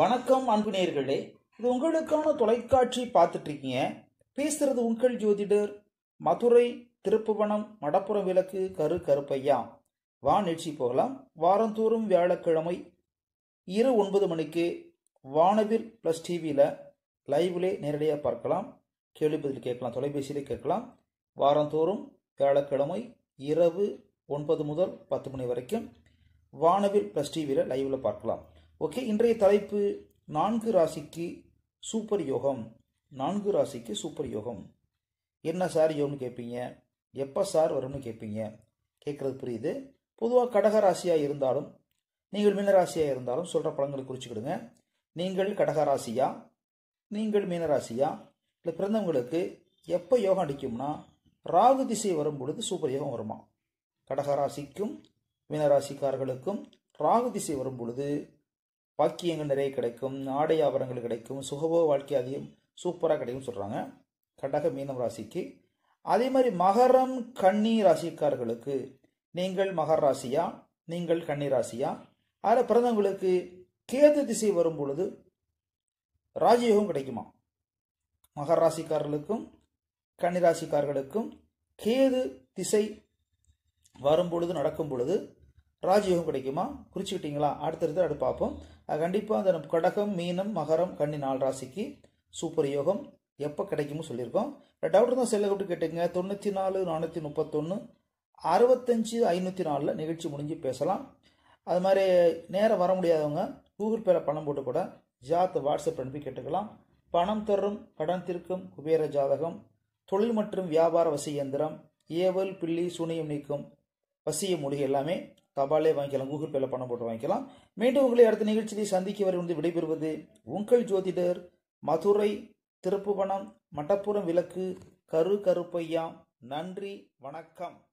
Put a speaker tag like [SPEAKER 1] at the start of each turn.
[SPEAKER 1] வணக்கம் அன்பு நேயர்களே இது உங்களுக்கான தொலைக்காட்சி பார்த்துட்டு இருக்கீங்க பேசுறது உங்கள் ஜோதிடர் மதுரை திருப்புவனம் மடப்புறம் விளக்கு கரு கருப்பையா வா நிகழ்ச்சி போகலாம் வாரந்தோறும் வியாழக்கிழமை இரு ஒன்பது மணிக்கு வானவில் ப்ளஸ் டிவியில் லைவ்லே நேரடியாக பார்க்கலாம் கேள்வி பதில் கேட்கலாம் தொலைபேசியிலே கேட்கலாம் வாரந்தோறும் வியாழக்கிழமை இரவு ஒன்பது முதல் பத்து மணி வரைக்கும் வானவில் ப்ளஸ் டிவியில் லைவில் பார்க்கலாம் ஓகே இன்றைய தலைப்பு நான்கு ராசிக்கு சூப்பர் யோகம் நான்கு ராசிக்கு சூப்பர் யோகம் என்ன சார் யோகம்னு கேட்பீங்க எப்போ சார் வரும்னு கேட்பீங்க கேட்குறது புரியுது பொதுவாக கடக ராசியாக இருந்தாலும் நீங்கள் மீனராசியாக இருந்தாலும் சொல்கிற பழங்களை குறிச்சுக்கிடுங்க நீங்கள் கடகராசியா நீங்கள் மீனராசியா இல்லை பிறந்தவங்களுக்கு எப்போ யோகம் அடிக்கும்னா ராகு திசை வரும் பொழுது சூப்பர் யோகம் வருமா கடகராசிக்கும் மீனராசிக்காரர்களுக்கும் ராகு திசை வரும் பொழுது பாக்கியங்கள் நிறைய கிடைக்கும் ஆடை ஆபரணங்கள் கிடைக்கும் சுகபோ வாழ்க்கை அதிகம் சூப்பராக கிடைக்கும்னு சொல்கிறாங்க கடக மீனம் ராசிக்கு அதே மாதிரி மகரம் கன்னி ராசிக்காரர்களுக்கு நீங்கள் மகர ராசியா நீங்கள் கன்னி ராசியா அதில் பிறந்தவங்களுக்கு கேது திசை வரும் பொழுது ராஜயோகம் கிடைக்குமா மகர ராசிக்காரர்களுக்கும் கன்னி ராசிக்காரர்களுக்கும் கேது திசை வரும் பொழுது நடக்கும் பொழுது ராஜயோகம் கிடைக்குமா குறிச்சுக்கிட்டீங்களா அடுத்தடுத்து அடுத்து பார்ப்போம் அது கண்டிப்பாக அந்த நம்ம கடகம் மீனம் மகரம் கன்னி நாலு ராசிக்கு சூப்பர் யோகம் எப்போ கிடைக்கும்னு சொல்லியிருக்கோம் டவுட் தான் செல்ல கூப்பிட்டு கேட்டுங்க தொண்ணூற்றி நாலு நானூற்றி முப்பத்தொன்று அறுபத்தஞ்சு ஐநூற்றி நாலில் நிகழ்ச்சி முடிஞ்சு பேசலாம் அது மாதிரி நேரம் வர முடியாதவங்க கூகுள் பேல பணம் போட்டு கூட ஜாத் வாட்ஸ்அப் அனுப்பி கேட்டுக்கலாம் பணம் தரும் கடன் தீர்க்கும் குபேர ஜாதகம் தொழில் மற்றும் வியாபார வசி இயந்திரம் ஏவல் பில்லி சுனியம் நீக்கும் வசிய மூலிகை எல்லாமே தபாலே வாங்கிக்கலாம் கூகுள் பேல பணம் போட்டு வாங்கிக்கலாம் மீண்டும் உங்களை அடுத்த நிகழ்ச்சியை சந்திக்க வரை வந்து விடைபெறுவது உங்கள் ஜோதிடர் மதுரை திருப்புவனம் மட்டப்புறம் விளக்கு கரு கருப்பையா நன்றி வணக்கம்